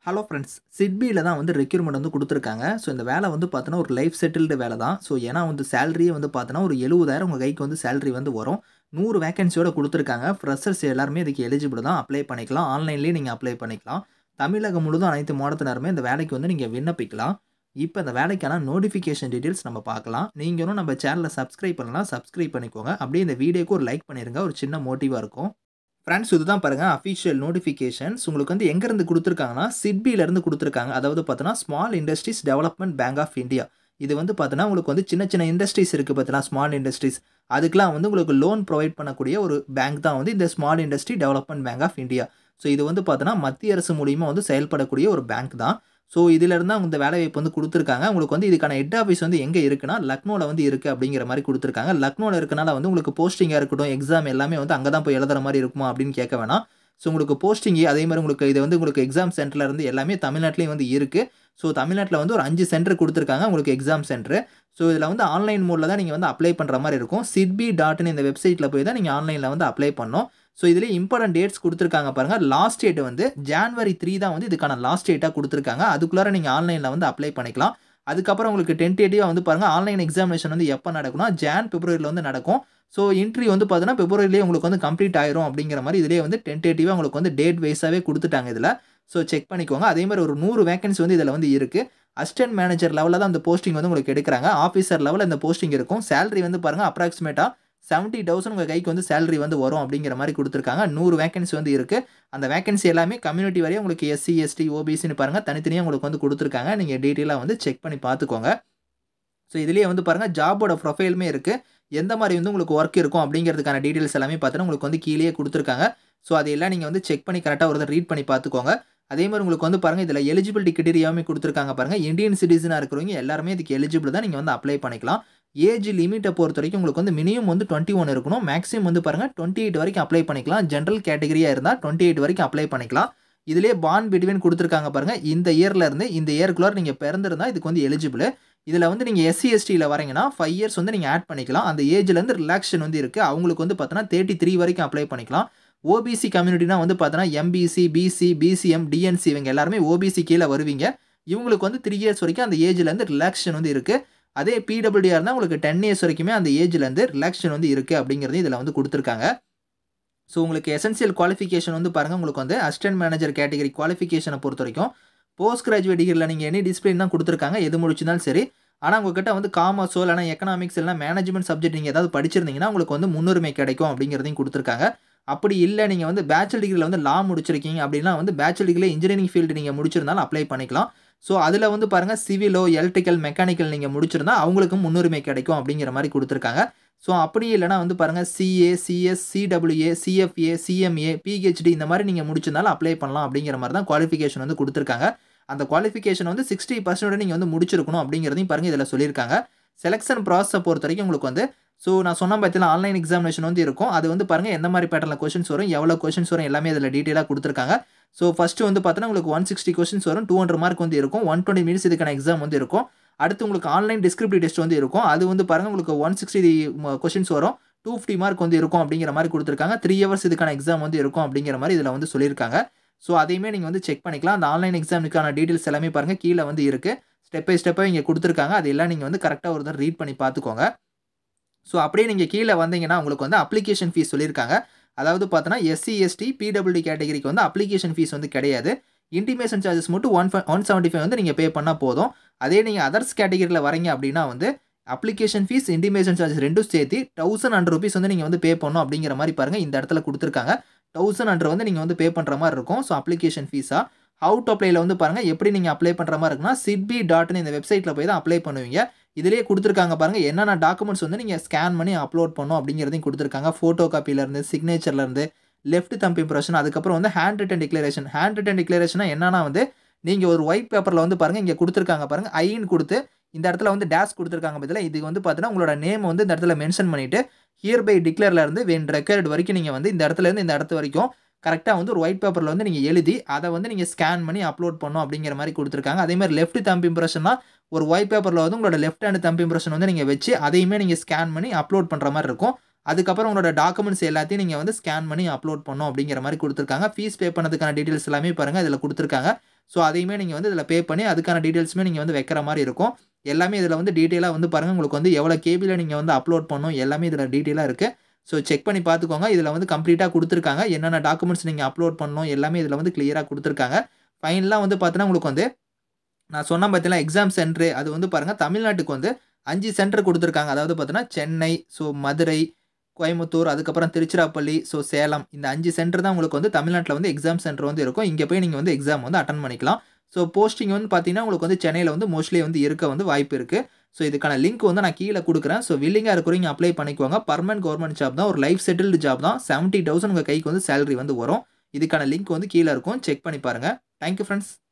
hello friends சிட்பியில் தான் வந்து requirement வந்து கொடுத்துருக்காங்க ஸோ இந்த வேலை வந்து பார்த்தோன்னா ஒரு லைஃப் செட்டில்டு வேலை தான் ஸோ ஏன்னா வந்து சேலரியே வந்து பார்த்தோன்னா ஒரு எழுபதாயிரம் உங்கள் கைக்கு வந்து சேலரி வந்து வரும் நூறு வேகன்சியோட கொடுத்துருக்காங்க ஃப்ரெஷர்ஸ் எல்லாருமே இதுக்கு எலிஜிபிள் தான் அப்ளை பண்ணிக்கலாம் ஆன்லைன்லேயே நீங்கள் அப்ளை பண்ணிக்கலாம் தமிழகம் முழுதும் அனைத்து மாவட்டத்தினருமே இந்த வேலைக்கு வந்து நீங்கள் விண்ணப்பிக்கலாம் இப்போ இந்த வேலைக்கான நோட்டிஃபிகேஷன் டீட்டெயில்ஸ் நம்ம பார்க்கலாம் நீங்களும் நம்ம சேனலை சப்ஸ்கிரைப் பண்ணலாம் சப்ஸ்கிரைப் பண்ணிக்கோங்க அப்படியே இந்த வீடியோக்கு ஒரு லைக் பண்ணிடுங்க ஒரு சின்ன மோட்டிவாக இருக்கும் ஃப்ரெண்ட்ஸ் இதுதான் பாருங்கள் அஃபிஷியல் நோட்டிஃபிகேஷன்ஸ் உங்களுக்கு வந்து எங்கேருந்து கொடுத்துருக்காங்கன்னா சிட்பியிலேருந்து கொடுத்துருக்காங்க அதாவது பார்த்தோன்னா small industries development bank of India இது வந்து பார்த்தோன்னா உங்களுக்கு வந்து சின்ன சின்ன இண்டஸ்ட்ரீஸ் இருக்குது பார்த்தீங்கன்னா ஸ்மால் இண்டஸ்ட்ரீஸ் அதுக்கெலாம் வந்து உங்களுக்கு லோன் ப்ரொவைட் பண்ணக்கூடிய ஒரு பேங்க் தான் வந்து இந்த small industry development bank of India so இது வந்து பார்த்தோன்னா மத்திய அரசு மூலியமாக வந்து செயல்படக்கூடிய ஒரு பேங்க் தான் ஸோ இதிலிருந்து அவங்க இந்த வேலை வாய்ப்பு வந்து கொடுத்துருக்காங்க உங்களுக்கு வந்து இதுக்கான ஹெட் ஆஃபீஸ் வந்து எங்கே இருக்குன்னா லக்னோவில் வந்து இருக்குது அப்படிங்கிற மாதிரி கொடுத்துருக்காங்க லக்னோவில் இருக்கனால வந்து உங்களுக்கு போஸ்டிங்காக இருக்கட்டும் எக்ஸாம் எல்லாமே வந்து அங்கே தான் போய் எழுதுற மாதிரி இருக்குமா அப்படின்னு கேட்க வேணாம் ஸோ உங்களுக்கு போஸ்டிங் அதே மாதிரி உங்களுக்கு இது வந்து உங்களுக்கு எக்ஸாம் சென்டரில் இருந்து எல்லாமே தமிழ்நாட்டிலையும் வந்து இருக்குது ஸோ தமிழ்நாட்டில் வந்து ஒரு அஞ்சு சென்டர் கொடுத்துருக்காங்க உங்களுக்கு எக்ஸாம் சென்டர் ஸோ இதில் வந்து ஆன்லைன் மோடில் தான் நீங்கள் வந்து அப்ளை பண்ணுற மாதிரி இருக்கும் சிட்பி டாட்னு இந்த வெப்சைட்டில் போய் தான் நீங்கள் ஆன்லைனில் வந்து அப்ளை பண்ணணும் ஸோ இதில் இம்பார்ட்டன்ட் டேட்ஸ் கொடுத்துருக்காங்க பாருங்கள் லாஸ்ட் டேட் வந்து ஜான்வரி த்ரீ தான் வந்து இதுக்கான லாஸ்ட் டேட்டாக கொடுத்துருக்காங்க அதுக்குள்ளார நீங்கள் ஆன்லைனில் வந்து அப்ளை பண்ணிக்கலாம் அதுக்கப்புறம் உங்களுக்கு டென்டேட்டிவாக வந்து பாருங்கள் ஆன்லைன் எக்ஸாமினேஷன் வந்து எப்போ நடக்கும்னா ஜான் பிப்ரவரியில் வந்து நடக்கும் ஸோ இன்ட்ரி வந்து பார்த்தீங்கன்னா பிப்ரவரிலேயே உங்களுக்கு வந்து கம்ப்ளீட் ஆயிரும் அப்படிங்கிற மாதிரி இதிலே வந்து டென்டேட்டிவாக உங்களுக்கு வந்து டேட் வைஸாகவே கொடுத்துட்டாங்க இதில் ஸோ செக் பண்ணிக்கோங்க அதே மாதிரி ஒரு நூறு வேகன்சி வந்து இதில் வந்து இருக்குது அசிஸ்டன்ட் மேனேஜர் லெவலில் தான் அந்த போஸ்டிங் வந்து உங்களுக்கு எடுக்கிறாங்க ஆஃபீஸர் லெவலில் இந்த போஸ்டிங் இருக்கும் சேலரி வந்து பாருங்கள் அப்ராக்சிமேட்டாக செவன்ட்டி தௌசண்ட் உங்கள் கைக்கு வந்து சேலரி வந்து வரும் அப்படிங்கிற மாதிரி கொடுத்துருக்காங்க நூறு வேகன்சி வந்து இருக்குது அந்த வேகன்சி எல்லாமே கம்யூனிட்டி வரையும் உங்களுக்கு எஸ்சி எஸ்டி ஓபிசின்னு பாருங்கள் தனித்தனியாக உங்களுக்கு வந்து கொடுத்துருக்காங்க நீங்கள் டீட்டெயிலாக வந்து செக் பண்ணி பார்த்துக்கோங்க ஸோ இதுலேயே வந்து பாருங்கள் ஜாபோட ப்ரொஃபைலுமே இருக்குது எந்த மாதிரி வந்து உங்களுக்கு ஒர்க் இருக்கும் அப்படிங்கிறதுக்கான டீட்டெயில்ஸ் எல்லாமே பார்த்தீங்கன்னா உங்களுக்கு வந்து கீழே கொடுத்துருக்காங்க ஸோ அதையெல்லாம் நீங்கள் வந்து செக் பண்ணி கரெக்டாக ஒரு ரீட் பண்ணி பார்த்துக்கோங்க அதே மாதிரி உங்களுக்கு வந்து பாருங்கள் இதில் எலிஜிபிலிட்டி கிட்டீரியாவுமே கொடுத்துருக்காங்க பாருங்கள் இந்தியன் சிட்டிசனாக இருக்கிறவங்க எல்லாருமே இதுக்கு எலிஜிபிள் தான் நீங்கள் வந்து அப்ளை பண்ணிக்கலாம் ஏஜ் லிமிட்டை பொறுத்த வரைக்கும் உங்களுக்கு வந்து மினிமம் வந்து டுவெண்ட்டி ஒன் இருக்கணும் மேக்ஸிமம் வந்து பாருங்கள் டுவெண்ட்டி எயிட் வரைக்கும் அப்ளை பண்ணிக்கலாம் ஜென்ரல் கேட்டகரியாக இருந்தால் டுவெண்ட்டி எயிட் வரைக்கும் அப்ளை பண்ணிக்கலாம் இதிலே பான் பிட்வீன் கொடுத்துருக்காங்க பாருங்கள் இந்த இயரில் இருந்து இந்த இயர்க்குள்ளார நீங்கள் பிறந்திருந்தால் இதுக்கு வந்து எலிஜிபிள் இதில் வந்து நீங்கள் எஸ்சி எஸ்டியில் வரீங்கன்னா ஃபைவ் இயர்ஸ் வந்து நீங்கள் ஆட் பண்ணிக்கலாம் அந்த ஏஜ்லேருந்து ரிலாக்ஷன் வந்து இருக்குது அவங்களுக்கு வந்து பார்த்தோன்னா தேர்ட்டி த்ரீ வரைக்கும் அப்ளை பண்ணிக்கலாம் ஓபிசி கம்யூனிட்டினா வந்து பார்த்தோன்னா எம்பிசி பிசி பிசிஎம் டிஎன்சி இவங்க எல்லாருமே ஓபிசி கீழே வருவீங்க இவங்களுக்கு வந்து த்ரீ இயர்ஸ் வரைக்கும் அந்த ஏஜ்லேருந்து ரிலாக்ஷன் வந்து இருக்குது அதே பிடபிள்யூஆர் இருந்தால் உங்களுக்கு டென் இயர்ஸ் வரைக்குமே அந்த ஏஜ்லேருந்து ரிலாக்ஷன் வந்து இருக்குது அப்படிங்கிறது இதில் வந்து கொடுத்துருக்காங்க ஸோ உங்களுக்கு எசென்சியல் குவாலிஃபிகேஷன் வந்து பாருங்கள் உங்களுக்கு வந்து அசிஸ்டன்ட் மேனேஜர் கேட்டகரி குவாலிஃபிகேஷனை பொறுத்த வரைக்கும் போஸ்ட் கிராஜுவேட் டிகிரியில் நீங்கள் எனி டிசிப்ளின் தான் கொடுத்துருக்காங்க எது முடிச்சிருந்தாலும் சரி ஆனால் உங்ககிட்ட வந்து காமர்ஸோ இல்லைனா எக்கனாமிக்ஸ் இல்லைனா மேனேஜ்மெண்ட் சப்ஜெக்ட் நீங்கள் ஏதாவது படிச்சிருந்தீங்கன்னா உங்களுக்கு வந்து முன்னுரிமை கிடைக்கும் அப்படிங்கிறதையும் கொடுத்துருக்காங்க அப்படி இல்லை நீங்கள் வந்து பேச்சுலர் டிகிரியில் வந்து லா முடிச்சிருக்கீங்க அப்படின்னா வந்து பேச்சுலர் டிகிரியில் இன்ஜினியரிங் ஃபீல்டு நீங்கள் முடிச்சிருந்தாலும் அப்ளை பண்ணிக்கலாம் ஸோ அதில் வந்து பாருங்கள் சிவிலோ எலக்ட்ரிக்கல் மெக்கானிக்கல் நீங்கள் முடிச்சிருந்தா அவங்களுக்கும் முன்னுரிமை கிடைக்கும் அப்படிங்கிற மாதிரி கொடுத்துருக்காங்க ஸோ அப்படி இல்லைனா வந்து பாருங்கள் CA CS CWA CFA CMA PhD இந்த மாதிரி நீங்கள் முடிச்சிருந்தாலும் அப்ளை பண்ணலாம் அப்படிங்கிற மாதிரி தான் குவாலிஃபிகேஷன் வந்து கொடுத்துருக்காங்க அந்த குவாலிஃபிகேஷன் வந்து சிக்ஸ்டி பர்சன்டோட நீங்கள் வந்து முடிச்சிருக்கணும் அப்படிங்கிறதையும் பாருங்கள் இதில் சொல்லியிருக்காங்க செலெக்ஷன் ப்ராசஸை பொறுத்த வரைக்கும் உங்களுக்கு வந்து ஸோ நான் சொன்ன பார்த்தீங்கன்னா ஆன்லைன் எக்ஸாமினேஷன் வந்து இருக்கும் அது வந்து பாருங்கள் எந்த மாதிரி பேட்டர்னில் கொஷின்ஸ் வரும் எவ்வளோ கொஷின்ஸ் வரும் எல்லாமே இதில் டீட்டெயிலாக கொடுத்துருக்காங்க ஸோ ஃபஸ்ட்டு வந்து பார்த்தீங்கன்னா உங்களுக்கு ஒன் சிக்ஸ்டி கொஷின்ஸ் வரும் டூ ஹண்ட்ரட் மார்க் வந்து இருக்கும் ஒன் டுவெண்ட்டி மினிட்ஸ் இதுக்கான எக்ஸாம் வந்து இருக்கும் அடுத்து உங்களுக்கு ஆன்லைன் டிஸ்கிரிப்டிவ் டெஸ்ட் வந்து இருக்கும் அது வந்து பாருங்கள் உங்களுக்கு ஒன் சிக்ஸ்டி கொஷின்ஸ் வரும் டூ ஃபிஃப்டி மார்க் வந்து இருக்கும் அப்படிங்கிற மாதிரி கொடுத்துருக்காங்க த்ரீ ஹவர்ஸ் இதுக்கான எக்ஸாம் வந்து இருக்கும் அப்படிங்கிற மாதிரி இதில் வந்து சொல்லியிருக்காங்க ஸோ அதையுமே நீங்கள் வந்து செக் பண்ணிக்கலாம் அந்த ஆன்லைன் எக்ஸாமுக்கான டீட்டெயில்ஸ் எல்லாமே பாருங்கள் கீழே வந்து இருக்குது ஸ்டெப் பை ஸ்டெப்பாக இங்கே கொடுத்துருக்காங்க அதெல்லாம் நீங்கள் வந்து கரெக்டாக ஒரு தடவை ரீட் பண்ணி பார்த்துக்கோங்க ஸோ அப்படியே நீங்கள் கீழே வந்தீங்கன்னா உங்களுக்கு வந்து அப்ளிகேஷன் ஃபீஸ் சொல்லியிருக்காங்க அதாவது பார்த்தோன்னா எஸ்சி எஸ்டி பிடபிள்யூடி கேட்டகரிக்கு வந்து அப்ளிகேஷன் ஃபீஸ் வந்து கிடையாது இன்டிமேஷன் சார்ஜஸ் மட்டும் ஒன் ஒன் செவன்ட்டி ஃபைவ் வந்து நீங்கள் பே பண்ணால் போதும் அதே நீங்கள் அதர்ஸ் கேட்டகரியில் வரீங்க அப்படின்னா வந்து அப்ளிகேஷன் ஃபீஸ் இன்டிமேஷன் சார்ஜஸ் ரெண்டும் சேர்த்து தௌசண்ட் ஹண்ட்ரட் ருபீஸ் வந்து நீங்கள் வந்து பே பண்ணணும் அப்படிங்கிற மாதிரி பாருங்கள் இந்த இடத்துல கொடுத்துருக்காங்க தௌசண்ட் ஹண்ட்ரட் வந்து நீங்கள் வந்து பே பண்ணுற மாதிரி இருக்கும் ஸோ அப்ளிகேஷன் ஃபீஸாக ஹவு டு அப்ளைல வந்து பாருங்கள் எப்படி நீங்கள் அப்ளை பண்ணுற மாதிரி இருக்குன்னா சிட்பி டாட்னு இந்த வெப்சைட்டில் போய் தான் அப்ளை பண்ணுவீங்க இதிலேயே கொடுத்துருக்காங்க பாருங்கள் என்னென்ன டாக்குமெண்ட்ஸ் வந்து நீங்கள் ஸ்கேன் பண்ணி அப்லோட் பண்ணும் அப்படிங்கிறதையும் கொடுத்துருக்காங்க ஃபோட்டோ காப்பிலேருந்து சிக்னேச்சர்லேருந்து லெஃப்ட் தம்ப் இம்ப்ரெஷன் அதுக்கப்புறம் வந்து hand written declaration hand written டிக்ளரேஷனா என்னன்னா வந்து நீங்கள் ஒரு ஒயிட் பேப்பரில் வந்து பாருங்கள் இங்கே கொடுத்துருக்காங்க பாருங்கள் ஐன்னு கொடுத்து இந்த இடத்துல வந்து டேஷ் கொடுத்துருக்காங்க பதில் இது வந்து பார்த்தீங்கன்னா உங்களோட நேம் வந்து இந்த இடத்துல மென்ஷன் பண்ணிவிட்டு ஹியர் பை டிக்ளேர்லேருந்து வென் ரெக்கார்டு வரைக்கும் நீங்கள் வந்து இந்த இடத்துலேருந்து இந்த இடத்து வரைக்கும் கரெக்டாக வந்து ஒரு ஒயிட் பேப்பரில் வந்து நீங்கள் எழுதி அதை வந்து நீங்கள் ஸ்கேன் பண்ணி அப்லோட் பண்ணும் அப்படிங்கிற மாதிரி கொடுத்துருக்காங்க அதே மாதிரி லெஃப்ட் தம்ப் இம்ப்ரெஷன்னா ஒரு ஒயிட் பேப்பரில் வந்து உங்களோட லெஃப்ட் ஹேண்ட் தம்ப் இம்ப்ரெஷன் வந்து நீங்கள் வச்சு அதையுமே நீங்கள் ஸ்கேன் பண்ணி அப்லோட் பண்ணுற மாதிரி இருக்கும் அதுக்கப்புறம் உங்களோட டாக்குமெண்ட்ஸ் எல்லாத்தையும் நீங்கள் வந்து ஸ்கேன் பண்ணி அப்லோட் பண்ணணும் அப்படிங்கிற மாதிரி கொடுத்துருக்காங்க ஃபீஸ் பே பண்ணதுக்கான டீட்டெயில்ஸ் எல்லாமே பாருங்கள் இதில் கொடுத்துருக்காங்க ஸோ அதையுமே நீங்கள் வந்து இதில் பே பண்ணி அதுக்கான டீட்டெயில்ஸுமே நீங்கள் வந்து வைக்கிற மாதிரி இருக்கும் எல்லாமே இதில் வந்து டீட்டெயிலாக வந்து பாருங்கள் உங்களுக்கு வந்து எவ்வளோ கேபியில் நீங்கள் வந்து அப்லோட் பண்ணணும் எல்லாமே இதில் டீட்டெயிலாக இருக்குது ஸோ செக் பண்ணி பார்த்துக்கோங்க இதில் வந்து கம்ப்ளீட்டாக கொடுத்துருக்காங்க என்னென்ன டாக்குமெண்ட்ஸ் நீங்கள் அப்லோட் பண்ணணும் எல்லாமே இதில் வந்து கிளியராக கொடுத்துருக்காங்க ஃபைனலாக வந்து பார்த்தீங்கன்னா உங்களுக்கு வந்து நான் சொன்ன பார்த்தீங்கன்னா எக்ஸாம் சென்டரு அது வந்து பாருங்கள் தமிழ்நாட்டுக்கு வந்து அஞ்சு சென்டர் கொடுத்துருக்காங்க அதாவது பார்த்தீங்கன்னா சென்னை ஸோ மதுரை கோயம்புத்தூர் அதுக்கப்புறம் திருச்சிராப்பள்ளி ஸோ சேலம் இந்த அஞ்சு சென்டர் தான் உங்களுக்கு வந்து தமிழ்நாட்டில் வந்து எக்ஸாம் சென்டர் வந்து இருக்கும் இங்கே போய் நீங்கள் வந்து எக்ஸாம் வந்து அட்டன் பண்ணிக்கலாம் ஸோ போஸ்டிங் வந்து பார்த்தீங்கன்னா உங்களுக்கு வந்து சென்னையில் வந்து மோஸ்ட்லி வந்து இருக்க வந்து வாய்ப்பு இருக்குது ஸோ இதுக்கான லிங்க் வந்து நான் கீழே கொடுக்குறேன் ஸோ வில்லிங்காக இருக்கிறவங்க அப்ளை பண்ணிக்கோங்க பர்மனன்ட் கவர்மெண்ட் ஜாப் தான் ஒரு லைஃப் செட்டில்டு ஜாப் தான் செவன்ட்டி தௌசண்ட் உங்கள் கைக்கு வந்து சேலரி வந்து வரும் இதுக்கான லிங்க் வந்து கீழே இருக்கும் செக் பண்ணி பாருங்கள் தேங்க்யூ ஃப்ரெண்ட்ஸ்